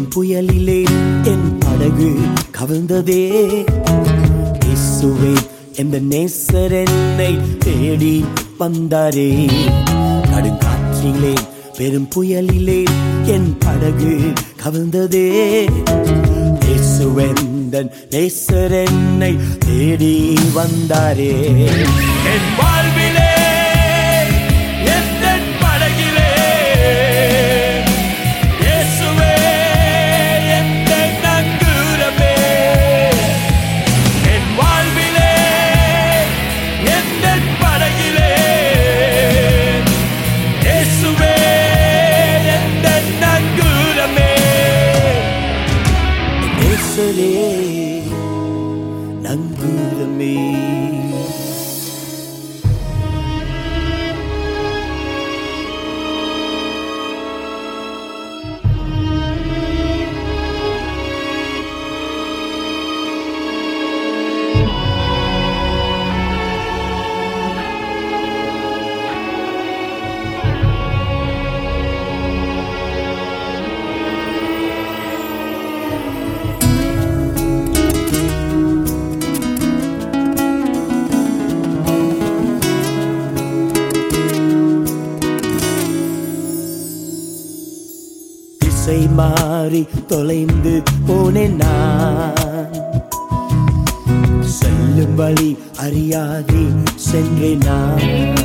புயலிலே என் படகு கவிழ்ந்ததே இயேசுவே எந்த நேசர் என்னை தேடி வந்தாரே கடுங்காற்றிலே பெரும் புயலிலே என் படகு கவிழ்ந்ததே இயேசுவெந்தன் நேசர் என்னை தேடி வந்தாரே என் வாழ்விலே எந்தன் படகிலே இயேசுவே எந்தன் நங்கூரமே என் வாழ்விலே எந்தன் படகிலே இயேசுவே எந்தன் நங்கூரமே நேசரே நங்கூரமே திசை மாறி தொலைந்து போனேன் நான் செல்லும் வழி அறியாதே சென்றேன் நான்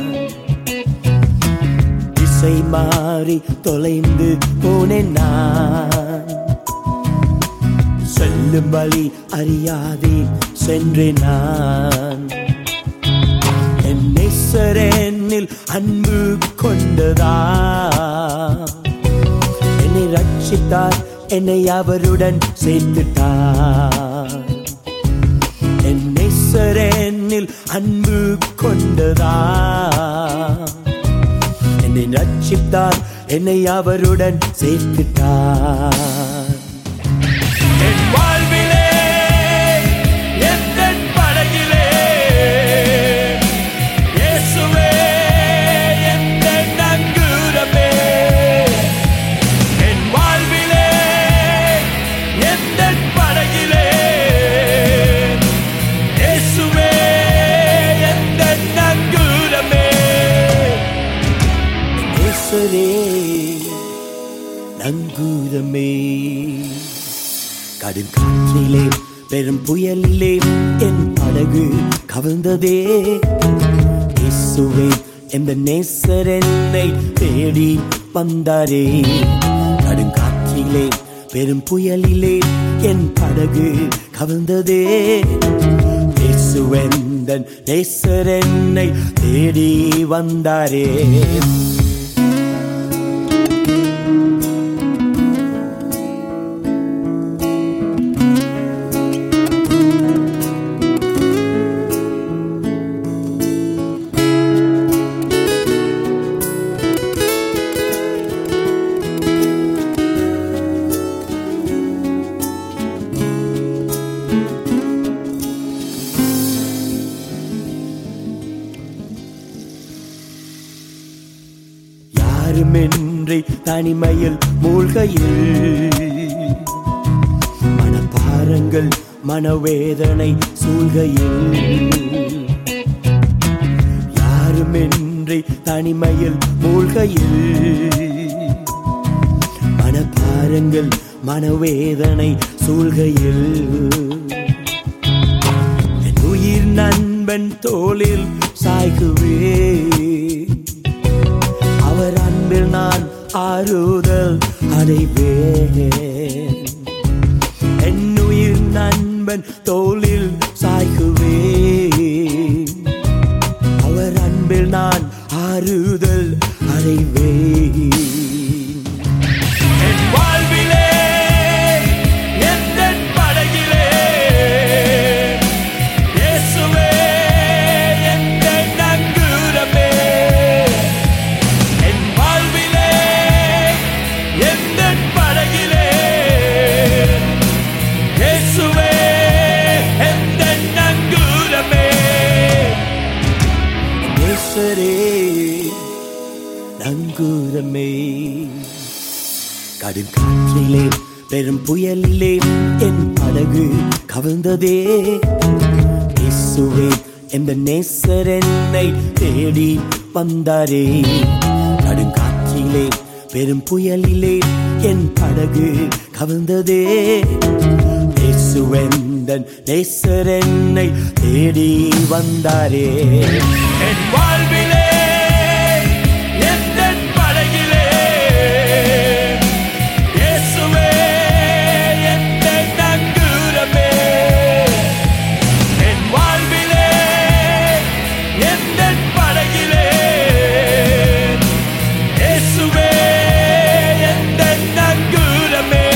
திசை மாறி தொலைந்து போனேன் நான் செல்லும் வழி அறியாதே சென்றேன் நான் என் நேசரேனில் அன்பு கொண்டதா என்னை ரட்சித்தார் என்னை அவருடன் சேர்த்துட்டார் என் நேசரேனில் அன்பு கொண்டதா என்னை ரட்சித்தார் என்னை அவருடன் சேர்த்துட்டார் என் வாழ்விலே எந்தன் படகிலே இயேசுவே எந்தன் நங்கூரமே என் வாழ்விலே எந்தன் படகிலே இயேசுவே எந்தன் நங்கூரமே நேசரே நங்கூரமே கடும் காற்றிலே பெரும் புயலிலே என் படகு கவிழ்ந்ததே இயேசுவே எந்த நேசர் என்னை தேடி வந்தாரே கடும் காற்றிலே பெரும் புயலிலே என் படகு கவிழ்ந்ததே இயேசுவெந்தன் நேசர் என்னை தேடி வந்தாரே யாருமின்றி தனிமையில் மூழ்கையில் மனப்பாரங்கள் மனவேதனை சூழ்கையில் யாருமின்றி தனிமையில் மூழ்கையில் மனப்பாரங்கள் மனவேதனை சூழ்கையில் என் உயிர் நண்பன் தோளில் சாய்குவே அவர் அன்பில் நான் ஆறுதல் அடைவேன் என் உயிர் நண்பன் தோளில் சாய்குவேன் அவர் அன்பில் நான் ஆறுதல் அடைவேன் என் வாழ்விலே எந்தன் படகிலே இயேசுவே எந்தன் நங்கூரமே என் வாழ்விலே எந்தன் படகிலே இயேசுவே எந்தன் நங்கூரமே நேசரே நங்கூரமே கடும் காற்றிலே பெரும் புயலிலே என் படகு கவிழ்ந்ததே இயேசுவே எந்த நேசர் என்னை தேடி வந்தாரே கடுங்காற்றிலே பெரும் புயலிலே என் படகு கவிழ்ந்ததே இயேசுவெந்தன் நேசர் என்னை தேடி வந்தாரே என் வாழ்விலே எந்தன் படகிலே இயேசுவே எந்தன் நங்கூரமே என் வாழ்விலே எந்தன் படகிலே இயேசுவே எந்தன் நங்கூரமே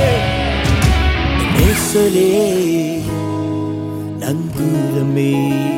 நேசரே நங்கூரமே